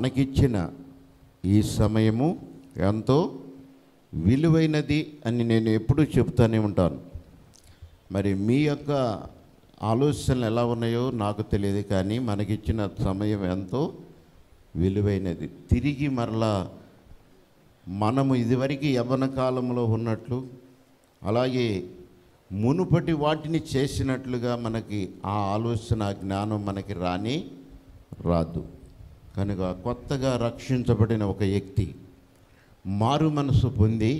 మనకిచ్చిన ఈ సమయము ఎంతో విలువైనది అని నేను ఎప్పుడూ చెప్తానే ఉంటాను మరి మీ యొక్క ఆలోచనలు ఎలా ఉన్నాయో నాకు తెలియదు కానీ మనకిచ్చిన సమయం ఎంతో విలువైనది తిరిగి మరలా మనము ఇదివరకు యవ్వన కాలంలో ఉన్నట్లు అలాగే మునుపటి వాటిని చేసినట్లుగా మనకి ఆ ఆలోచన ఆ జ్ఞానం మనకి రాని రాదు కనుక కొత్తగా రక్షించబడిన ఒక వ్యక్తి మారు మనసు పొంది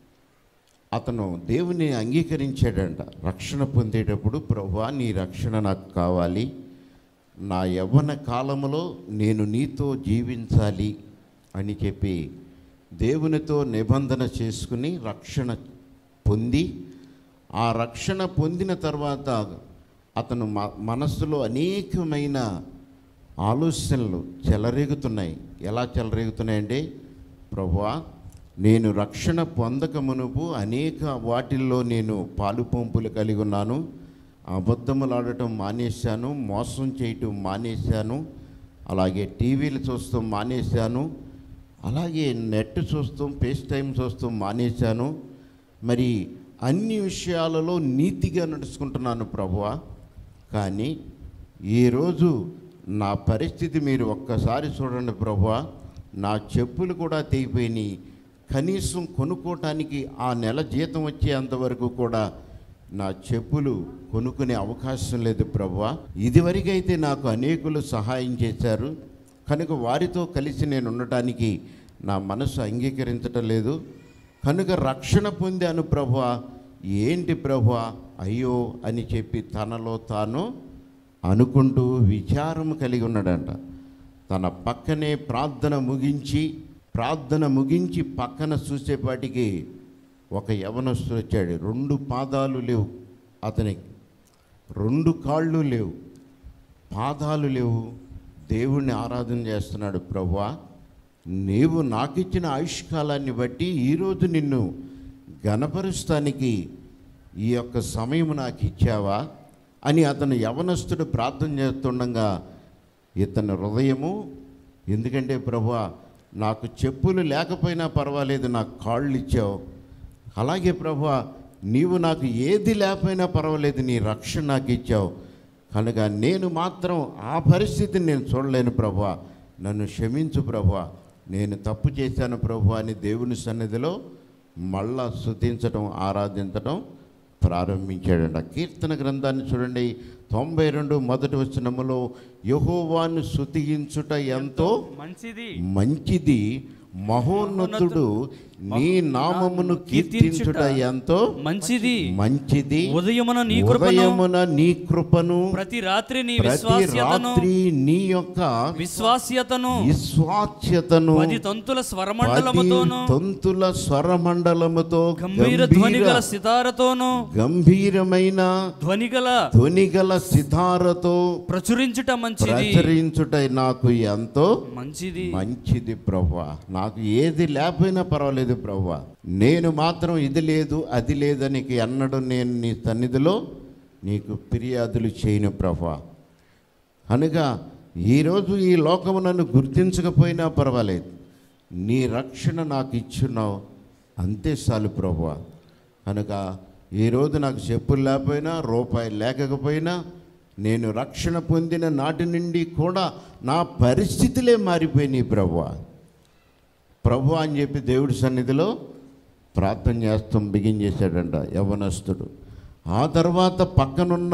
అతను దేవుని అంగీకరించాడంట రక్షణ పొందేటప్పుడు ప్రభా నీ రక్షణ నాకు కావాలి నా యవ్వన కాలంలో నేను నీతో జీవించాలి అని చెప్పి దేవునితో నిబంధన చేసుకుని రక్షణ పొంది ఆ రక్షణ పొందిన తర్వాత అతను మ మనస్సులో అనేకమైన ఆలోచనలు చెలరేగుతున్నాయి ఎలా చెలరేగుతున్నాయంటే ప్రభువా నేను రక్షణ పొందక మునుపు అనేక వాటిల్లో నేను పాలు పంపులు కలిగి ఉన్నాను అబద్ధములు ఆడటం మానేశాను మోసం చేయటం మానేశాను అలాగే టీవీలు చూస్తాం మానేశాను అలాగే నెట్ చూస్తాం ఫేస్ టైం చూస్తాం మానేశాను మరి అన్ని విషయాలలో నీతిగా నడుచుకుంటున్నాను ప్రభువా కానీ ఈరోజు నా పరిస్థితి మీరు ఒక్కసారి చూడండి ప్రభువా నా చెప్పులు కూడా తెగిపోయినాయి కనీసం కొనుక్కోవటానికి ఆ నెల జీతం వచ్చేంతవరకు కూడా నా చెప్పులు కొనుక్కునే అవకాశం లేదు ప్రభువా ఇదివరకైతే నాకు అనేకులు సహాయం చేశారు కనుక వారితో కలిసి నేను ఉండటానికి నా మనసు అంగీకరించటం లేదు కనుక రక్షణ పొందాను ప్రభువా ఏంటి ప్రభువా అయ్యో అని చెప్పి తనలో తాను అనుకుంటూ విచారం కలిగి ఉన్నాడంట తన పక్కనే ప్రార్థన ముగించి ప్రార్థన ముగించి పక్కన చూసేపాటికి ఒక యవనస్తుడు వచ్చాడు రెండు పాదాలు లేవు అతనికి రెండు కాళ్ళు లేవు పాదాలు లేవు దేవుణ్ణి ఆరాధన చేస్తున్నాడు ప్రభువా నీవు నాకిచ్చిన ఆయుష్కాలాన్ని బట్టి ఈరోజు నిన్ను గణపరుస్తానికి ఈ యొక్క సమయం నాకు ఇచ్చావా అని అతను యవనస్తుడు ప్రార్థన చేస్తుండగా ఇతని హృదయము ఎందుకంటే ప్రభువా నాకు చెప్పులు లేకపోయినా పర్వాలేదు నాకు కాళ్ళు ఇచ్చావు అలాగే ప్రభువా నీవు నాకు ఏది లేకపోయినా పర్వాలేదు నీ రక్షణ నాకు ఇచ్చావు కనుక నేను మాత్రం ఆ పరిస్థితిని నేను చూడలేను ప్రభువా నన్ను క్షమించు ప్రభువా నేను తప్పు చేశాను ప్రభు అని దేవుని సన్నిధిలో మళ్ళా స్తుతించడం ఆరాధించడం ప్రారంభించాడంట కీర్తన గ్రంథాన్ని చూడండి తొంభై రెండు మొదటి వచనములో యహోవాను స్తుతించుట ఎంతో మంచిది మంచిది మహోన్నతుడు నీ నామమును కీర్తించుట ఎంతో మంచిది మంచిది ఉదయమున నీ కృపను ఉదయమున నీ కృపను ప్రతి రాత్రి నీ ప్రతి విశ్వాస్యతను రాత్రి నీ యొక్క విశ్వాస్యతను విశ్వాస్యతను పది తంతుల పది స్వరమండలముతోను తంతుల స్వరమండలముతో గంభీర ధ్వనిగల సితారతోను గంభీరమైన ధ్వనిగల ధ్వనిగల సితారతో ప్రచురించుట మంచిది ప్రచురించుట నాకు ఎంతో మంచిది మంచిది ప్రభా నాకు ఏది లేకపోయినా పర్వాలేదు ప్రభా నేను మాత్రం ఇది లేదు అది లేదని అన్నడు నేను నీ సన్నిధిలో నీకు ఫిర్యాదులు చేయను ప్రభా కనుక ఈరోజు ఈ లోకము నన్ను గుర్తించకపోయినా పర్వాలేదు నీ రక్షణ నాకు ఇచ్చున్నావు అంతే చాలు ప్రభువా కనుక ఈరోజు నాకు చెప్పులు లేకపోయినా రూపాయి లేకపోయినా నేను రక్షణ పొందిన నాటి నుండి కూడా నా పరిస్థితులే మారిపోయినాయి ప్రభువా ప్రభు అని చెప్పి దేవుడి సన్నిధిలో ప్రార్థన చేస్తాం బిగిన్ చేశాడంట యవనస్తుడు ఆ తర్వాత పక్కనున్న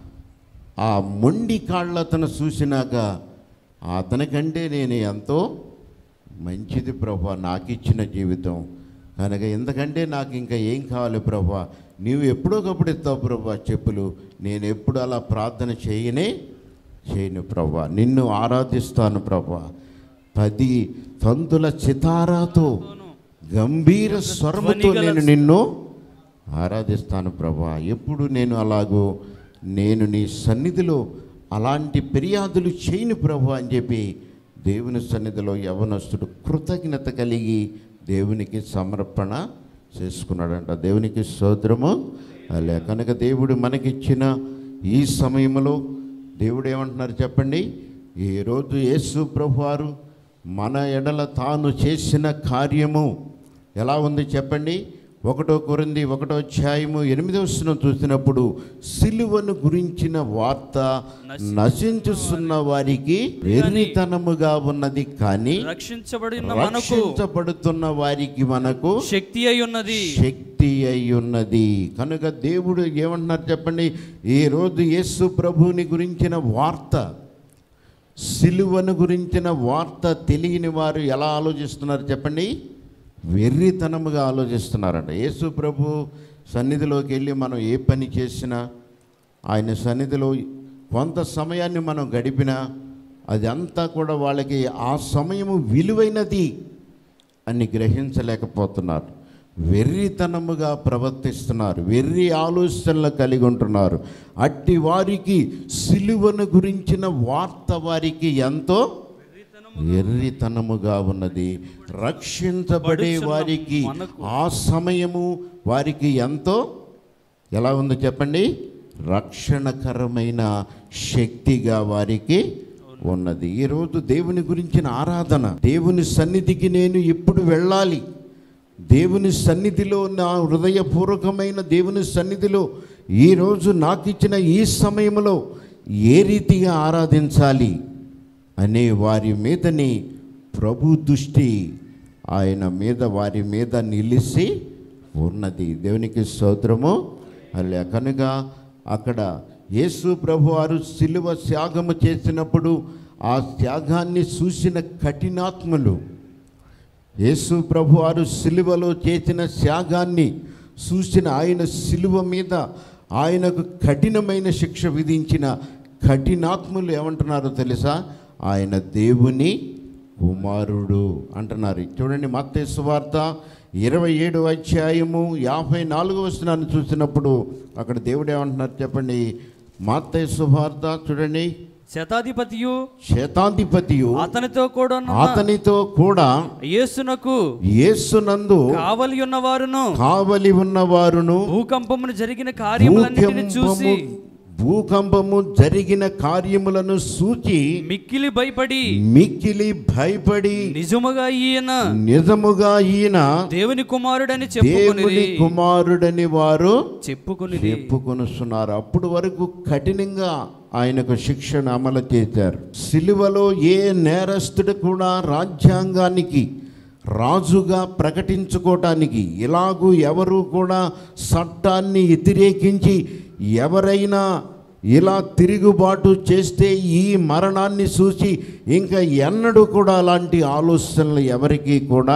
ఆ మొండి కాళ్ళు అతను చూసినాక అతనికంటే నేను ఎంతో మంచిది ప్రభా నాకు ఇచ్చిన జీవితం కనుక ఎందుకంటే నాకు ఇంకా ఏం కావాలి ప్రభా నీవు ఎప్పుడోకప్పుడు ఇస్తావు ప్రభా చెప్పులు నేను ఎప్పుడు అలా ప్రార్థన చేయనే చేయను ప్రభా నిన్ను ఆరాధిస్తాను ప్రభా పది తంతుల చితారాతో గంభీర స్వరముతో నేను నిన్ను ఆరాధిస్తాను ప్రభా ఎప్పుడు నేను అలాగూ నేను నీ సన్నిధిలో అలాంటి ఫిర్యాదులు చేయను ప్రభు అని చెప్పి దేవుని సన్నిధిలో యవనస్తుడు కృతజ్ఞత కలిగి దేవునికి సమర్పణ చేసుకున్నాడంట దేవునికి స్తోత్రము అలే కనుక దేవుడు మనకిచ్చిన ఈ సమయంలో దేవుడు ఏమంటున్నారు చెప్పండి ఈరోజు యేసు ప్రభు వారు మన ఎడల తాను చేసిన కార్యము ఎలా ఉంది చెప్పండి ఒకటో కొరింది ఒకటో అధ్యాయము ఎనిమిదవ వచనం చూసినప్పుడు సిలువను గురించిన వార్త నశించుతున్న వారికి వెర్రితనముగా ఉన్నది కానీ రక్షించబడిన మనకు రక్షించబడుతున్న వారికి మనకు శక్తి అయి ఉన్నది శక్తి అయి ఉన్నది కనుక దేవుడు ఏమంటున్నారు చెప్పండి ఈ రోజు యేసు ప్రభువుని గురించిన వార్త సిలువను గురించిన వార్త తెలియని వారు ఎలా ఆలోచిస్తున్నారు చెప్పండి వెర్రితనముగా ఆలోచిస్తున్నారంట యేసు ప్రభు సన్నిధిలోకి వెళ్ళి మనం ఏ పని చేసినా ఆయన సన్నిధిలో కొంత సమయాన్ని మనం గడిపినా అది అంతా కూడా వాళ్ళకి ఆ సమయము విలువైనది అని గ్రహించలేకపోతున్నారు వెర్రితనముగా ప్రవర్తిస్తున్నారు వెర్రి ఆలోచనలు కలిగి ఉంటున్నారు అట్టి వారికి సిలువను గురించిన వార్త వారికి ఎంతో వెర్రితనముగా ఉన్నది రక్షించబడే వారికి ఆ సమయము వారికి ఎంతో ఎలా ఉందో చెప్పండి రక్షణకరమైన శక్తిగా వారికి ఉన్నది ఈరోజు దేవుని గురించిన ఆరాధన దేవుని సన్నిధికి నేను ఇప్పుడు వెళ్ళాలి దేవుని సన్నిధిలో నా హృదయపూర్వకమైన దేవుని సన్నిధిలో ఈరోజు నాకు ఇచ్చిన ఈ సమయంలో ఏ రీతిగా ఆరాధించాలి అనే వారి మీదని ప్రభు దృష్టి ఆయన మీద వారి మీద నిలిచి ఉన్నది దేవునికి స్తోత్రము అలా కనుక అక్కడ యేసు ప్రభు వారు సిలువ త్యాగము చేసినప్పుడు ఆ త్యాగాన్ని చూసిన కఠినాత్ములు యేసు ప్రభు వారు సిలువలో చేసిన త్యాగాన్ని చూసిన ఆయన సిలువ మీద ఆయనకు కఠినమైన శిక్ష విధించిన కఠినాత్ములు ఏమంటున్నారో తెలుసా ఆయన దేవుని కుమారుడు అంటున్నారు చూడండి మత్తయి వార్త ఇరవై ఏడు అధ్యాయము యాభై నాలుగు వచనాన్ని చూసినప్పుడు అక్కడ దేవుడు ఏమంటున్నారు చెప్పండి మత్తయి సువార్త చూడండి శతాధిపతియు శతాధిపతియు అతనితో కూడా అతనితో కూడా యేసునకు యేసునందు కావలి ఉన్న వారును కావలి ఉన్నవారును భూకంపమును జరిగిన కార్యములన్నిటిని చూసి భూకంపము భూకంపము జరిగిన కార్యములను సూచి మిక్కిలి భయపడి మిక్కిలి భయపడి నిజముగా ఈయన నిజముగా ఈయన దేవుని కుమారుడని దేవుని చెప్పుకొని కుమారుడని వారు చెప్పుకొని చెప్పుకొనుస్తున్నారు అప్పుడు వరకు కఠినంగా ఆయనకు శిక్షణ అమలు చేశారు సిలువలో ఏ నేరస్తుడు కూడా రాజ్యాంగానికి రాజుగా ప్రకటించుకోవటానికి ఇలాగూ ఎవరు కూడా చట్టాన్ని వ్యతిరేకించి ఎవరైనా ఇలా తిరుగుబాటు చేస్తే ఈ మరణాన్ని చూసి ఇంకా ఎన్నడూ కూడా అలాంటి ఆలోచనలు ఎవరికీ కూడా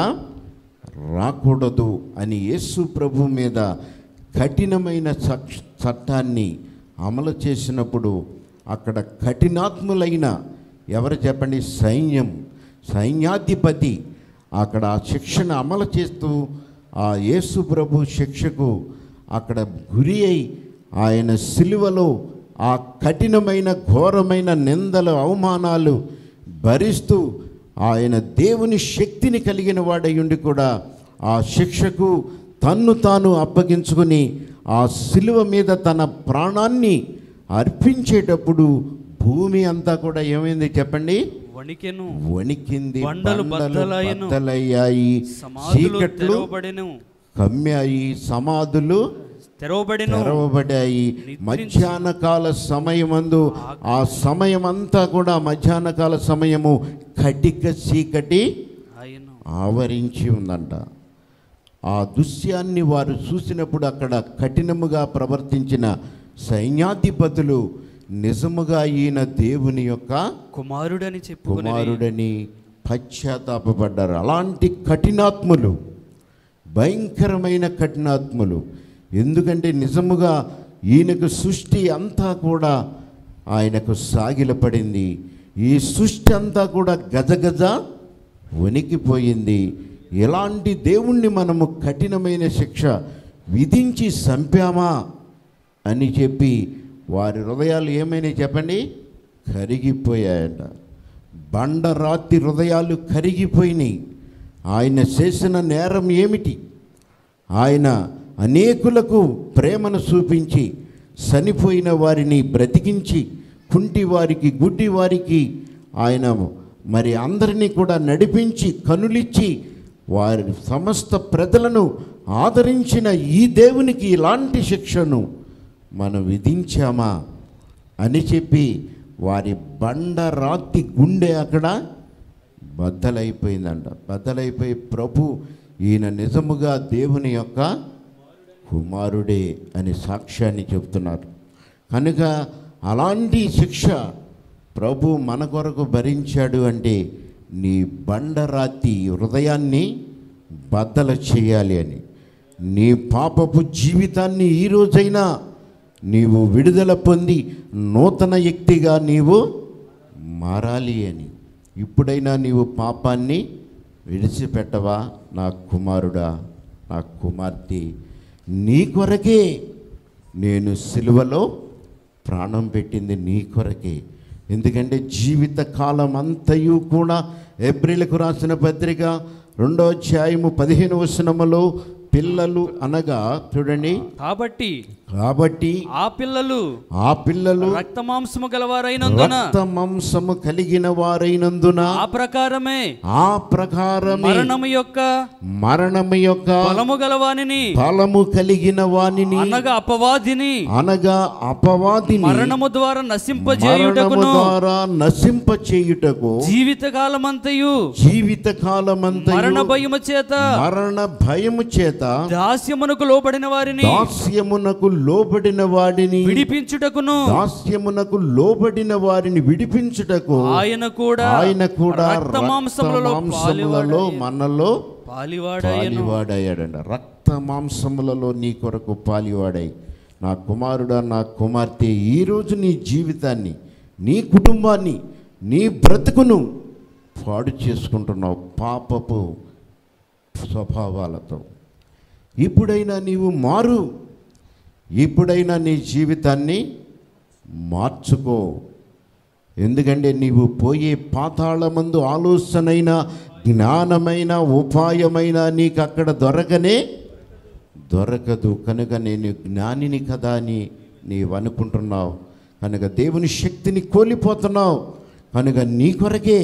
రాకూడదు అని యేసు ప్రభు మీద కఠినమైన చట్- చట్టాన్ని అమలు చేసినప్పుడు అక్కడ కఠినాత్ములైన ఎవరు చెప్పండి సైన్యం సైన్యాధిపతి అక్కడ ఆ శిక్షణ అమలు చేస్తూ ఆ యేసు ప్రభు శిక్షకు అక్కడ గురి అయి ఆయన సిలువలో ఆ కఠినమైన ఘోరమైన నిందలు అవమానాలు భరిస్తూ ఆయన దేవుని శక్తిని కలిగిన వాడయ్యుండి కూడా ఆ శిక్షకు తన్ను తాను అప్పగించుకుని ఆ సిలువ మీద తన ప్రాణాన్ని అర్పించేటప్పుడు భూమి అంతా కూడా ఏమైంది చెప్పండి వణికెను వణికింది బండలు బండలు బద్దలయ్యెను. బద్దలయ్యాయి సమాధులు చీకట్లు తెరవబడెను కమ్మాయి సమాధులు తెరవబడెను తెరవబడాయి మధ్యాహ్న కాల సమయమందు ఆ సమయమంతా కూడా మధ్యాహ్న కాల సమయము కటిక చీకటి ఆయన ఆవరించి ఉందంట ఆ దృశ్యాన్ని వారు చూసినప్పుడు అక్కడ కఠినముగా ప్రవర్తించిన సైన్యాధిపతులు నిజముగా ఈయన దేవుని యొక్క కుమారుడని చెప్పుకొని కుమారుడని పశ్చాత్తాపడ్డారు అలాంటి కఠినాత్ములు భయంకరమైన కఠినాత్ములు ఎందుకంటే నిజముగా ఈయనకు సృష్టి అంతా కూడా ఆయనకు సాగిలపడింది ఈ సృష్టి అంతా కూడా గజగజ వణికిపోయింది ఎలాంటి దేవుణ్ణి మనము కఠినమైన శిక్ష విధించి చంపామా అని చెప్పి వారి హృదయాలు ఏమైనా చెప్పండి కరిగిపోయాయట బండరాతి హృదయాలు కరిగిపోయినాయి ఆయన చేసిన నేరం ఏమిటి ఆయన అనేకులకు ప్రేమను చూపించి చనిపోయిన వారిని బ్రతికించి కుంటి వారికి గుడ్డి వారికి ఆయన మరి అందరినీ కూడా నడిపించి కనులిచ్చి వారి సమస్త ప్రజలను ఆదరించిన ఈ దేవునికి ఇలాంటి శిక్షను మనం విధించామా అని చెప్పి వారి బండ రాతి గుండె అక్కడ బద్దలైపోయిందంట బద్దలైపోయి ప్రభు ఈయన నిజముగా దేవుని యొక్క కుమారుడే అని సాక్ష్యాన్ని చెబుతున్నారు కనుక అలాంటి శిక్ష ప్రభు మన కొరకు భరించాడు అంటే నీ బండరాతి హృదయాన్ని బద్దల చేయాలి అని నీ పాపపు జీవితాన్ని ఈ రోజైనా నీవు విడుదల పొంది నూతన వ్యక్తిగా నీవు మారాలి అని ఇప్పుడైనా నీవు పాపాన్ని విడిచిపెట్టవా నా కుమారుడా నా కుమార్తె నీ కొరకే నేను సిలువలో ప్రాణం పెట్టింది నీ కొరకే ఎందుకంటే జీవిత కాలం అంతయు కూడా ఏప్రిల్కు రాసిన పత్రిక రెండో అధ్యాయము పదిహేను వచనములో పిల్లలు అనగా చూడండి కాబట్టి కాబట్టి ఆ పిల్లలు ఆ పిల్లలు రక్త మాంసము గలవారైనందున రక్త మాంసము కలిగిన వారైనందున ఆ ప్రకారమే ఆ ప్రకారమే మరణము యొక్క మరణము యొక్క బలము గలవానిని ఫలము కలిగిన వానిని అనగా అపవాదిని అనగా అపవాదిని మరణము ద్వారా మరణము నశింపజేయుటకును ద్వారా నశింప చేయుటకు జీవిత కాలమంతయు జీవిత కాలమంత మరణ భయము చేత మరణ భయము చేత దాస్యమునకు లోబడిన వారిని దాస్యమునకు లోబడిన వాడిని విడిపించుటకును దాస్యమునకు లోబడిన వారిని విడిపించుటకు ఆయన కూడా ఆయన కూడా రక్త మాంసములలో మాంసములలో మనలో పాలివాడయ్యను పాలివాడయ్యాడంట రక్త మాంసములలో నీ కొరకు పాలివాడై నా కుమారుడా నా కుమార్తె ఈరోజు నీ జీవితాన్ని నీ కుటుంబాన్ని నీ బ్రతుకును పాడు చేసుకుంటున్నావు పాపపు స్వభావాలతో ఇప్పుడైనా నీవు మారు ఇప్పుడైనా నీ జీవితాన్ని మార్చుకో ఎందుకంటే నీవు పోయే పాతాళమందు ఆలోచనైన జ్ఞానమైన ఉపాయమైన నీకు అక్కడ దొరకనే దొరకదు కనుక నేను జ్ఞానిని కదా అని నీవు అనుకుంటున్నావు కనుక దేవుని శక్తిని కోల్పోతున్నావు కనుక నీ కొరకే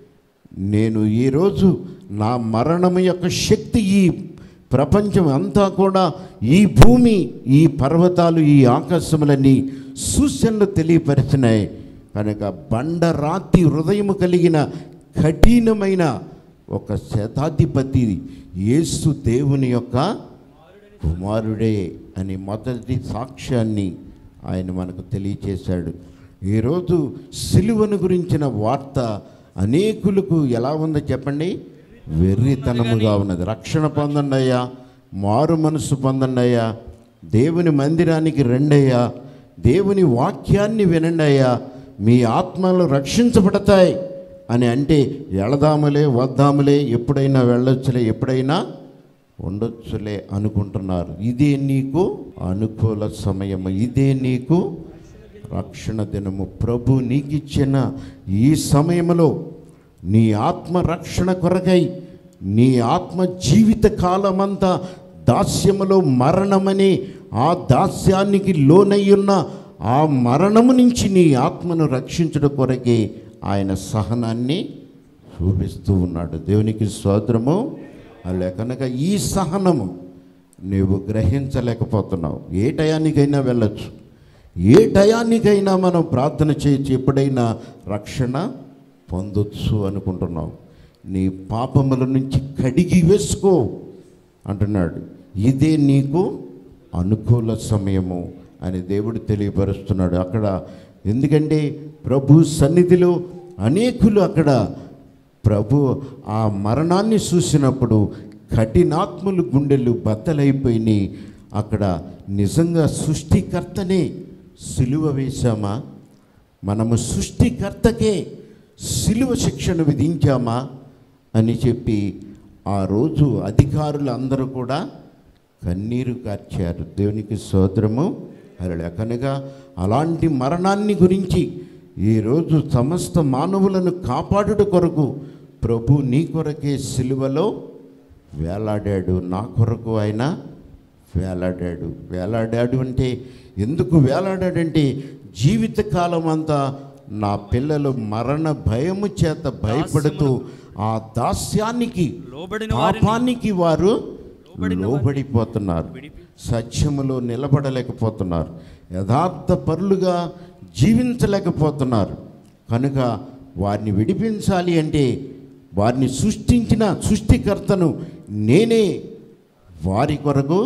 నేను ఈరోజు నా మరణం యొక్క శక్తి ఈ ప్రపంచం అంతా కూడా ఈ భూమి ఈ పర్వతాలు ఈ ఆకాశములన్నీ సూచనలు తెలియపరిచినాయి కనుక బండరాతి హృదయము కలిగిన కఠినమైన ఒక శతాధిపతి యేసు దేవుని యొక్క కుమారుడే అని మొదటి సాక్ష్యాన్ని ఆయన మనకు తెలియచేశాడు ఈరోజు సిలువను గురించిన వార్త అనేకులకు ఎలా ఉందో చెప్పండి వెర్రితనముగా ఉన్నది రక్షణ పొందండి అయ్యా మారు మనసు పొందండి అయ్యా దేవుని మందిరానికి రండయ్యా దేవుని వాక్యాన్ని వినండి అయ్యా మీ ఆత్మలు రక్షించబడతాయి అని అంటే వెళదాములే వద్దాములే ఎప్పుడైనా వెళ్ళొచ్చులే ఎప్పుడైనా ఉండొచ్చులే అనుకుంటున్నారు ఇదే నీకు అనుకూల సమయము ఇదే నీకు రక్షణ దినము ప్రభు నీకిచ్చిన ఈ సమయంలో నీ ఆత్మ రక్షణ కొరకై నీ ఆత్మ జీవిత కాలమంతా దాస్యములో మరణమని ఆ దాస్యానికి లోనయ్యున్న ఆ మరణము నుంచి నీ ఆత్మను రక్షించడం కొరకే ఆయన సహనాన్ని చూపిస్తూ ఉన్నాడు దేవునికి స్తోత్రము అలా కనుక ఈ సహనము నీవు గ్రహించలేకపోతున్నావు ఏ టయానికైనా వెళ్ళొచ్చు ఏ టయానికైనా మనం ప్రార్థన చేయొచ్చు ఎప్పుడైనా రక్షణ పొందొచ్చు అనుకుంటున్నావు నీ పాపముల నుంచి కడిగి వేసుకో అంటున్నాడు ఇదే నీకు అనుకూల సమయము అని దేవుడు తెలియపరుస్తున్నాడు అక్కడ ఎందుకంటే ప్రభు సన్నిధిలో అనేకులు అక్కడ ప్రభు ఆ మరణాన్ని చూసినప్పుడు కఠినాత్ములు గుండెలు బద్దలైపోయినాయి అక్కడ నిజంగా సృష్టికర్తనే సిలువ వేశామా మనము సృష్టికర్తకే సిలువ శిక్షను విధించామా అని చెప్పి ఆ రోజు అధికారులు అందరూ కూడా కన్నీరు కార్చారు దేవునికి సోదరము అలా కనుక అలాంటి మరణాన్ని గురించి ఈరోజు సమస్త మానవులను కాపాడుట కొరకు ప్రభు నీ కొరకే సిలువలో వేలాడాడు నా కొరకు ఆయన వేలాడాడు వేలాడాడు అంటే ఎందుకు వేలాడాడంటే జీవితకాలం అంతా నా పిల్లలు మరణ భయము చేత భయపడుతూ ఆ దాస్యానికి లోబడిన వారిని పాపానికి వారు లోబడిపోతున్నారు సత్యములో నిలబడలేకపోతున్నారు యథార్థ పరులుగా జీవించలేకపోతున్నారు కనుక వారిని విడిపించాలి అంటే వారిని సృష్టించిన సృష్టికర్తను నేనే వారి కొరకు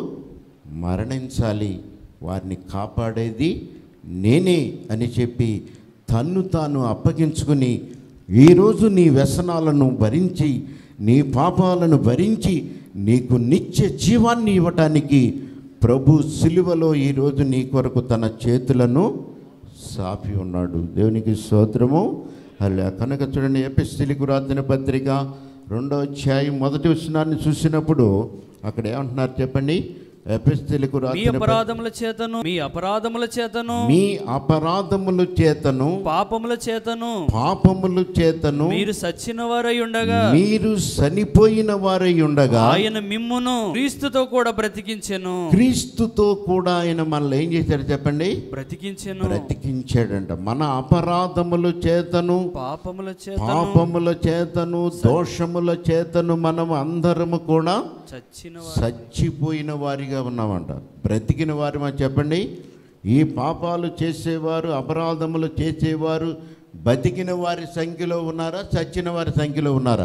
మరణించాలి వారిని కాపాడేది నేనే అని చెప్పి తన్ను తాను అప్పగించుకుని ఈరోజు నీ వ్యసనాలను భరించి నీ పాపాలను భరించి నీకు నిత్య జీవాన్ని ఇవ్వటానికి ప్రభు సిలువలో ఈరోజు నీ కొరకు తన చేతులను సాపి ఉన్నాడు దేవునికి స్తోత్రము అలా కనుక చూడండి ఎపిస్థిలికు రాసిన పత్రిక రెండో అధ్యాయం మొదటి వచనాన్ని చూసినప్పుడు అక్కడ ఏమంటున్నారు చెప్పండి ఎపిస్థిలికు మీ రాసిన పత్రిక, అపరాధముల చేతను మీ అపరాధముల చేతను మీ అపరాధముల చేతను పాపముల చేతను పాపముల చేతను మీరు సచ్చిన వారై ఉండగా మీరు చనిపోయిన వారై ఉండగా ఆయన మిమ్మును క్రీస్తుతో కూడా బ్రతికించెను క్రీస్తుతో కూడా ఆయన మనల్ని ఏం చేశాడు చెప్పండి బ్రతికించెను బ్రతికించాడంట మన అపరాధముల చేతను పాపముల చేతను పాపముల చేతను దోషముల చేతను మనం అందరము కూడా చచ్చిన చచ్చిపోయిన వారిగా ఉన్నామంట బ్రతికిన వారు మా చెప్పండి ఈ పాపాలు చేసేవారు అపరాధములు చేసేవారు బతికిన వారి సంఖ్యలో ఉన్నారా చచ్చిన వారి సంఖ్యలో ఉన్నారా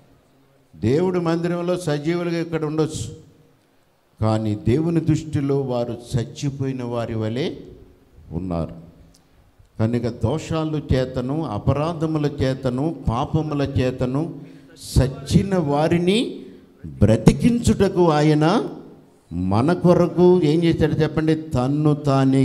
దేవుడి మందిరంలో సజీవులుగా ఇక్కడ ఉండొచ్చు కానీ దేవుని దృష్టిలో వారు చచ్చిపోయిన వారి వలె ఉన్నారు కనుక దోషాలు చేతను అపరాధముల చేతను పాపముల చేతను సచ్చిన వారిని బ్రతికించుటకు ఆయన మన కొరకు ఏం చేశాడు చెప్పండి తన్ను తానే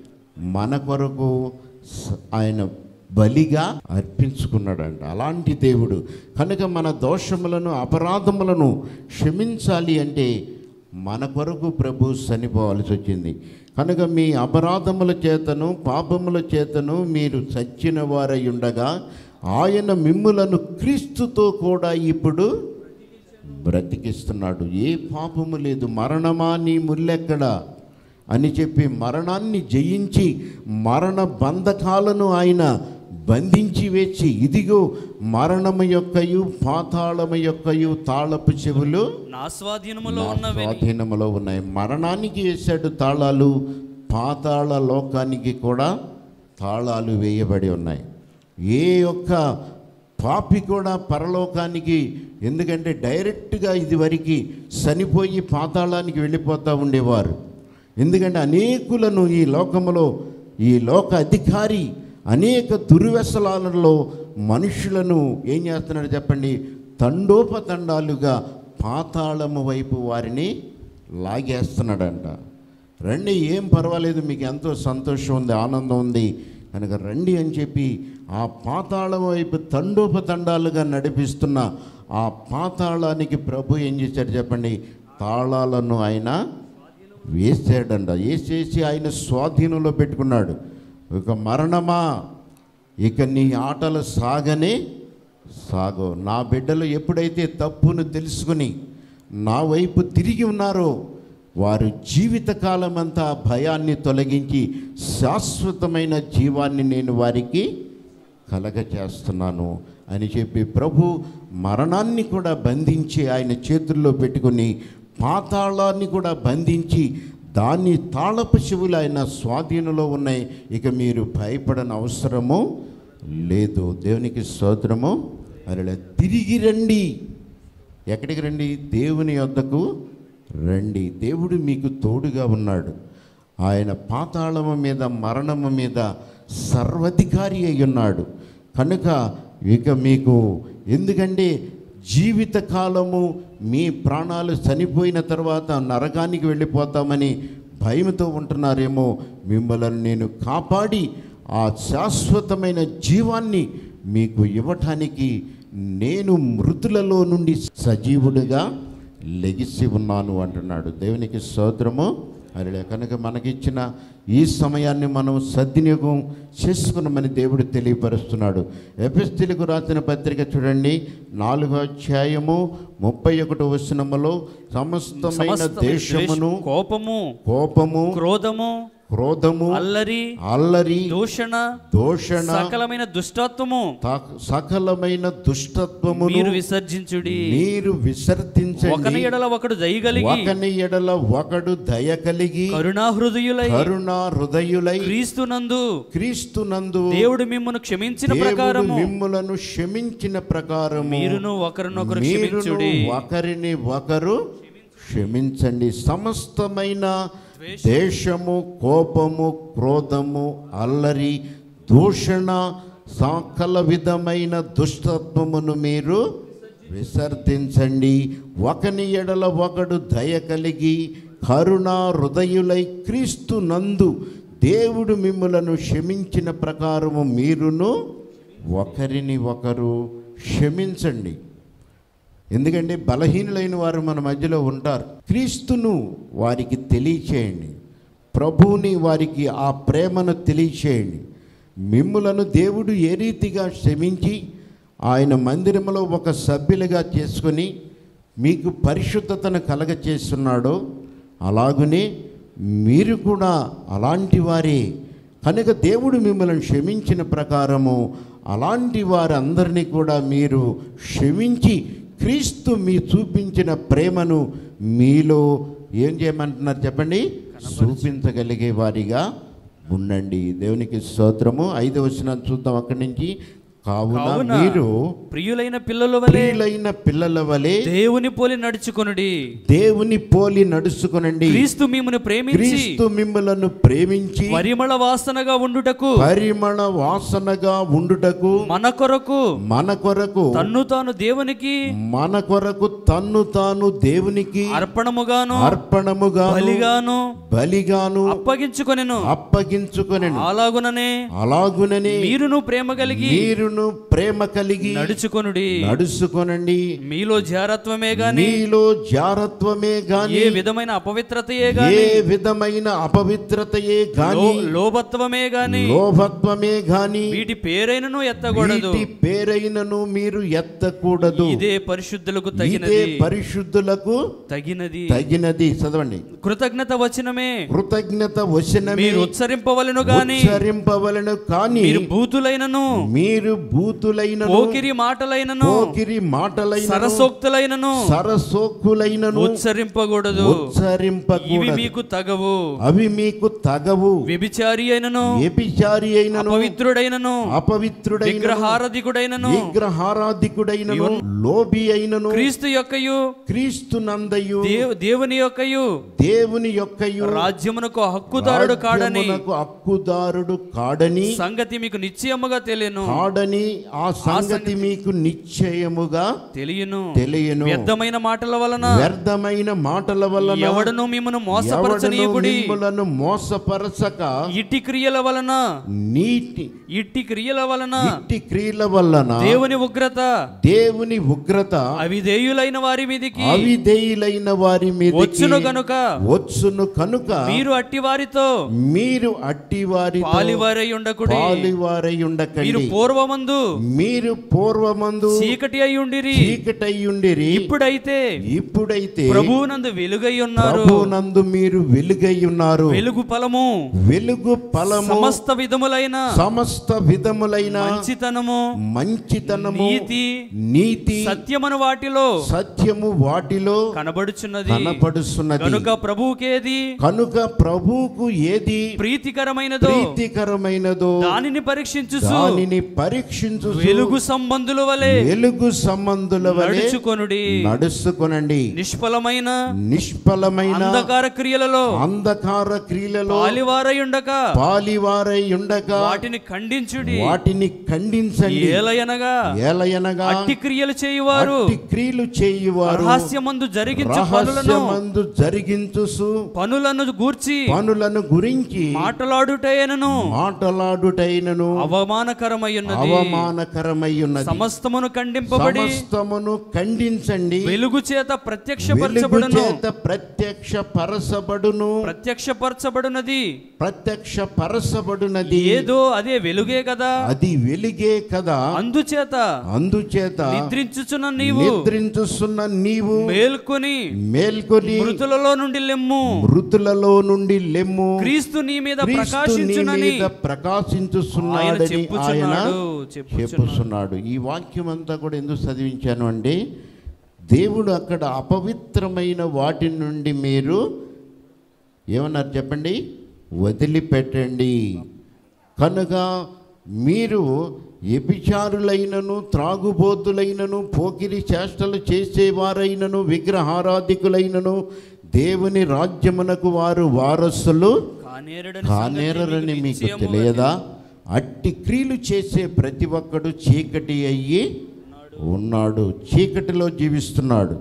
మన కొరకు స- ఆయన బలిగా అర్పించుకున్నాడంట అలాంటి దేవుడు కనుక మన దోషములను అపరాధములను క్షమించాలి అంటే మన కొరకు ప్రభు చనిపోవాల్సి వచ్చింది కనుక మీ అపరాధముల చేతను పాపముల చేతను మీరు చచ్చిన వారై ఉండగా ఆయన మిమ్ములను క్రీస్తుతో కూడా ఇప్పుడు బ్రతికిస్తున్నాడు ఏ పాపము లేదు మరణమా నీ ముల్లెక్కడా అని చెప్పి మరణాన్ని జయించి మరణ బంధకాలను ఆయన బంధించి వేచి ఇదిగో మరణము యొక్కయు పాతాళము యొక్కయు తాళపు చెవులు నా స్వాధీనములో నా ఉన్నవి స్వాధీనములో ఉన్నాయి మరణానికి వేసాడు తాళాలు పాతాళ లోకానికి కూడా తాళాలు వేయబడి ఉన్నాయి ఏ ఒక్క పాపి కూడా పరలోకానికి ఎందుకంటే డైరెక్ట్గా ఇదివరకు చనిపోయి పాతాళానికి వెళ్ళిపోతూ ఉండేవారు ఎందుకంటే అనేకులను ఈ లోకములో ఈ లోక అధికారి అనేక దుర్వ్యసనాలలో మనుషులను ఏం చేస్తున్నాడు చెప్పండి తండోపతండాలుగా పాతాళము వైపు వారిని లాగేస్తున్నాడంట రండి ఏం పర్వాలేదు మీకు ఎంతో సంతోషం ఉంది ఆనందం ఉంది కనుక రండి అని చెప్పి ఆ పాతాళం వైపు తండోపతండాలుగా నడిపిస్తున్న ఆ పాతాళానికి ప్రభు ఏం చేశాడు చెప్పండి తాళాలను ఆయన వేసాడంట వేసేసి ఆయన స్వాధీనంలో పెట్టుకున్నాడు ఇక మరణమా ఇక నీ ఆటలు సాగనే సాగో నా బిడ్డలు ఎప్పుడైతే తప్పును తెలుసుకుని నా వైపు తిరిగి ఉన్నారో వారు జీవితకాలం అంతా భయాన్ని తొలగించి శాశ్వతమైన జీవాన్ని నేను వారికి కలగ చేస్తున్నాను అని చెప్పి ప్రభు మరణాన్ని కూడా బంధించి ఆయన చేతుల్లో పెట్టుకుని పాతాళాన్ని కూడా బంధించి దాన్ని తాళపు చెవులు ఆయన స్వాధీనంలో ఉన్నాయి ఇక మీరు భయపడని అవసరము లేదు దేవునికి స్తోత్రము అలా తిరిగి రండి ఎక్కడికి రండి దేవుని యొద్దకు రండి దేవుడు మీకు తోడుగా ఉన్నాడు ఆయన పాతాళము మీద మరణము మీద సర్వధికారి అయి ఉన్నాడు కనుక ఇక మీకు ఎందుకంటే జీవితకాలము మీ ప్రాణాలు చనిపోయిన తర్వాత నరకానికి వెళ్ళిపోతామని భయంతో ఉంటున్నారేమో మిమ్మల్ని నేను కాపాడి ఆ శాశ్వతమైన జీవాన్ని మీకు ఇవ్వటానికి నేను మృతులలో నుండి సజీవుడిగా లెగిసి ఉన్నాను అంటున్నాడు దేవునికి స్తోత్రము అరే కనుక మనకిచ్చిన ఈ సమయాన్ని మనం సద్వినియోగం చేసుకున్నామని దేవుడు తెలియపరుస్తున్నాడు ఎపిస్తులకు రాసిన పత్రిక చూడండి నాలుగో అధ్యాయము ముప్పై ఒకటో వచనములో సమస్తమైన సమస్త దేశమును ద్వేష- కోపము కోపము క్రోధము క్రోధము అల్లరి అల్లరి దూషణ దోషణ సకలమైన దుష్టత్వము త- సకలమైన దుష్టత్వమును మీరు విసర్జించుడి మీరు ఒకని విసర్జించండి ఎడల ఒకడు దయగలిగి ఒకని ఎడల ఒకడు దయ కలిగి కరుణా హృదయులై కరుణ హృదయులై క్రీస్తునందు క్రీస్తునందు దేవుడు మిమ్మల్ని క్షమించిన దేవుడు ప్రకారము మిమ్ములను క్షమించిన ప్రకారము మీరును ఒకరినొకరు మీరును క్షమించుడి ఒకరిని ఒకరు క్షమించండి సమస్తమైన దేశము కోపము క్రోధము అల్లరి దూషణ సకల విధమైన దుష్టత్వమును మీరు విసర్జించండి ఒకని ఎడల ఒకడు దయ కలిగి కరుణ హృదయులై క్రీస్తు నందు దేవుడు మిమ్ములను క్షమించిన ప్రకారము మీరును ఒకరిని ఒకరు క్షమించండి ఎందుకంటే బలహీనులైన వారు మన మధ్యలో ఉంటారు క్రీస్తును వారికి తెలియచేయండి ప్రభువుని వారికి ఆ ప్రేమను తెలియచేయండి మిమ్ములను దేవుడు ఏ రీతిగా క్షమించి ఆయన మందిరంలో ఒక సభ్యులుగా చేసుకొని మీకు పరిశుద్ధతను కలగచేస్తున్నాడో అలాగునే మీరు కూడా అలాంటి వారే కనుక దేవుడు మిమ్మల్ని క్షమించిన ప్రకారము అలాంటి వారందరినీ కూడా మీరు క్షమించి క్రీస్తు మీ చూపించిన ప్రేమను మీలో ఏం చేయమంటున్నారు చెప్పండి చూపించగలిగే వారిగా ఉండండి దేవునికి స్తోత్రము ఐదవ వచనం చూద్దాం అక్కడి నుంచి కావున కావున మీరు ప్రియులైన పిల్లల వలె ప్రియులైన పిల్లల వలె దేవుని పోలి నడుచుకొనుడి దేవుని పోలి నడుచుకునండి క్రీస్తు మిమ్మల్ని ప్రేమించి క్రీస్తు మిమ్మలను ప్రేమించి పరిమళ వాసనగా ఉండుటకు పరిమళ వాసనగా ఉండుటకు మన కొరకు మన కొరకు తన్ను తాను దేవునికి మన కొరకు తన్ను తాను దేవునికి అర్పణముగాను అర్పణముగా బలిగాను బలిగాను అప్పగించుకొనెను అప్పగించుకొనెను అలాగుననే అలాగునని మీరును ప్రేమ కలిగి మీరును ప్రేమ కలిగి నడుచుకొనుడి నడుచుకొనండి మీలో జారత్వమే గాని మీలో జారత్వమే గాని ఏ విధమైన అపవిత్రతయే గాని ఏ విధమైన అపవిత్రతయే గాని లో- లోభత్వమే గాని లోభత్వమే గాని వీటి పేరైనను ఎత్తకూడదు వీటి పేరైనను మీరు ఎత్తకూడదు ఇదే పరిశుద్ధులకు ఇదే తగినది పరిశుద్ధులకు తగినది తగినది చదవండి కృతజ్ఞత వచనమే కృతజ్ఞత వచనమే మీరు ఉచ్చరింపవలను గాని ఉచ్చరింపవలను కానీ మీరు బూతులైనను మీరు బూతులైనను పోకిరి మాటలైనను పోకిరి మాటలైన సరసోక్తులైనను సరసోక్కులైనను ఉచ్చరింపకూడదు ఇవి ఉచ్చరింపకూడదు మీకు తగవు అవి మీకు తగవు వ్యభిచారి అయినను వ్యభిచారి అయినను పవిత్రుడైనను అపవిత్రుడైన విగ్రహారధికుడైనను విగ్రహారాధికుడైనను లోబి అయినను క్రీస్తు యొక్కయు క్రీస్తు నందయు దేవ్- దేవుని యొక్కయు దేవుని యొక్కయు రాజ్యమునకు హక్కుదారుడు కాడని రాజ్యమునకు హక్కుదారుడు కాడని సంగతి మీకు నిశ్చయముగా తెలియను కాడని ఆ సంగతి మీకు నిశ్చయముగా తెలియను తెలియను వ్యర్థమైన మాటల వలన వ్యర్థమైన మాటల వలన ఎవడను మిమ్మను ఎవడను మోసపరచనీయకుడి మిమ్ములను మోసపరచక ఇట్టి క్రియల వలన నీటి ఇట్టి క్రియల వలన ఇట్టి క్రియల వలన దేవుని ఉగ్రత దేవుని ఉగ్రత అవిధేయులైన వారి మీదికి అవిధేయులైన వారి మీద వచ్చును గనుక వచ్చును కనుక మీరు అట్టి వారితో మీరు అట్టి వారి పాలివారై ఉండకుడి పాలివారై మీరు ఉండకండి పూర్వమందు మీరు పూర్వమందు చీకటి అయి ఉండిరి చీకటయ్యుండిరి ఇప్పుడైతే ఇప్పుడైతే ప్రభువునందు వెలుగై ఉన్నారు ప్రభునందు మీరు వెలుగై ఉన్నారు వెలుగు ఫలము వెలుగు ఫలము సమస్త విధములైన సమస్త విధములైన మంచితనము మంచితనము నీతి నీతి సత్యమను వాటిలో సత్యము వాటిలో కనబడుచున్నది కనపడుస్తున్నది కనుక ప్రభువుకేది కనుక ప్రభువుకు ఏది ప్రీతికరమైనదో ప్రీతికరమైనదో దానిని పరీక్షించు దానిని పరీక్షించు వెలుగు సంబంధుల వలె వెలుగు సంబంధుల వలె నడుచుకొనుడి నడుచుకొనండి నిష్ఫలమైన నిష్ఫలమైన అంధకార క్రియలలో అంధకార క్రియలలో పాలివారై ఉండక పాలివారై ఉండగా వాటిని ఖండించుడి వాటిని ఖండించండి ఏలయనగా ఏలయనగా అట్టి క్రియలు చేయువారు అట్టి క్రియలు చేయువారు రహస్యమందు జరిగించు పనులను రహస్యమందు జరిగించు పనులను గూర్చి పనులను గురించి మాటలాడుటైనను మాటలాడుటైనను అవమానకరమై ఉన్నది అవమానకరమై ఉన్నది సమస్తమును ఖండింపబడి సమస్తమును ఖండించండి వెలుగు చేత వెలుగు ప్రత్యక్షపరచబడును చేత ప్రత్యక్ష పరసబడును ప్రత్యక్షపరచబడునది ప్రత్యక్ష పరసబడునది ఏదో అదే వెలుగే కదా అది వెలిగే కదా అందుచేత అందుచేత నిద్రించుచున్న నీవు నిద్రించుస్తున్న నీవు మేల్కొని మేల్కొని మృతులలో నుండి లెమ్ము మృతులలో నుండి లెమ్ము క్రీస్తు నీ మీద క్రీస్తు నీ ప్రకాశించునని మీద ఆయన ప్రకాశించుచున్నాడని ఆయన చెప్పుచున్నాడు చెప్పుచున్నాడు చెప్పుచున్నాడు ఈ వాక్యం అంతా కూడా ఎందుకు చదివించాను అంటే దేవుడు అక్కడ అపవిత్రమైన వాటి నుండి మీరు ఏమన్నారు చెప్పండి వదిలిపెట్టండి కనుక మీరు వ్యభిచారులైనను త్రాగుబోతులైనను పోకిరి చేష్టలు చేసేవారైనను విగ్రహారాధికులైనను దేవుని రాజ్యమునకు వారు వారసులు కానేరడని కానేరని సంగతి మీకు నిశ్చయముగా తెలియదా అట్టి క్రియలు చేసే ప్రతి ఒక్కడు చీకటి అయ్యి ఉన్నాడు చీకటిలో జీవిస్తున్నాడు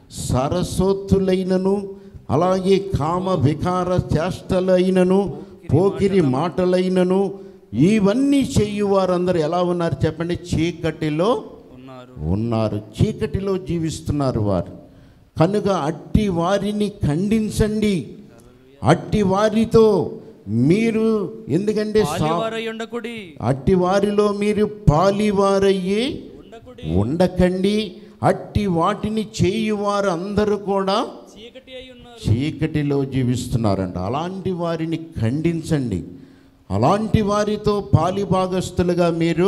సరస్వతులైనను అలాగే కామ వికార చేష్టలైనను పోకిరి మాటలైనను ఇవన్నీ చెయ్యి వారందరూ ఎలా ఉన్నారు చెప్పండి చీకటిలో ఉన్నారు ఉన్నారు చీకటిలో జీవిస్తున్నారు వారు కనుక అట్టి వారిని ఖండించండి అట్టి వారితో మీరు ఎందుకంటే సా- పాలివారై ఉండకుడి అట్టి వారిలో మీరు పాలివారయ్యి ఉండకుడి ఉండకండి అట్టి వాటిని చేయువారు అందరూ కూడా చీకటి అయి ఉన్నారు చీకటిలో జీవిస్తున్నారంట అలాంటి వారిని ఖండించండి అలాంటి వారితో పాలిభాగస్తులుగా మీరు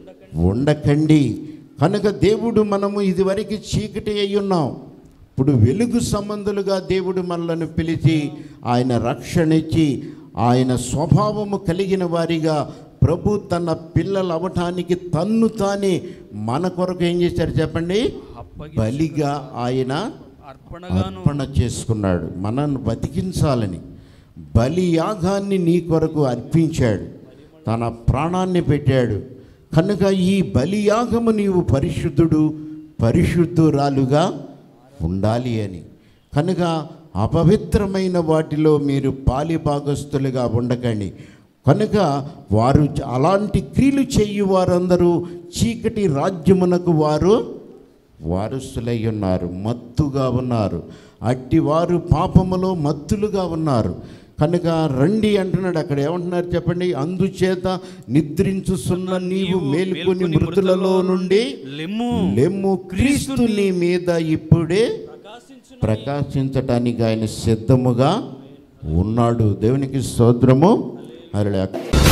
ఉండకండి కనుక దేవుడు మనము ఇదివరకు చీకటి అయి ఉన్నాం ఇప్పుడు వెలుగు సంబంధులుగా దేవుడు మనలను పిలిచి ఆయన రక్షణ ఇచ్చి ఆయన స్వభావము కలిగిన వారిగా ప్రభు తన పిల్లలు అవటానికి తన్ను తానే మన కొరకు ఏం చేశారు చెప్పండి అప్పగి బలిగా ఆయన అర్పణగాను అర్పణ చేసుకున్నాడు మనల్ని బతికించాలని బలి యాగాన్ని నీ కొరకు అర్పించాడు తన ప్రాణాన్ని పెట్టాడు కనుక ఈ బలియాగము నీవు పరిశుద్ధుడు పరిశుద్ధురాలుగా ఉండాలి అని కనుక అపవిత్రమైన వాటిలో మీరు పాలిభాగస్తులుగా ఉండకండి కనుక వారు చ- అలాంటి క్రియలు చేయు వారందరూ చీకటి రాజ్యమునకు వారు వారసులై ఉన్నారు మత్తుగా ఉన్నారు అట్టి వారు పాపములో మత్తులుగా ఉన్నారు కనుక రండి అంటున్నాడు అక్కడ ఏమంటున్నారు చెప్పండి అందుచేత నిద్రించుస్తున్న నీవు మేల్కొని మృతులలో నుండి లెమ్ము లెమ్ము క్రీస్తు నీ మీద ఇప్పుడే ప్రకాశించు ప్రకాశించటానికి ఆయన సిద్ధముగా ఉన్నాడు దేవునికి స్తోత్రము అరలే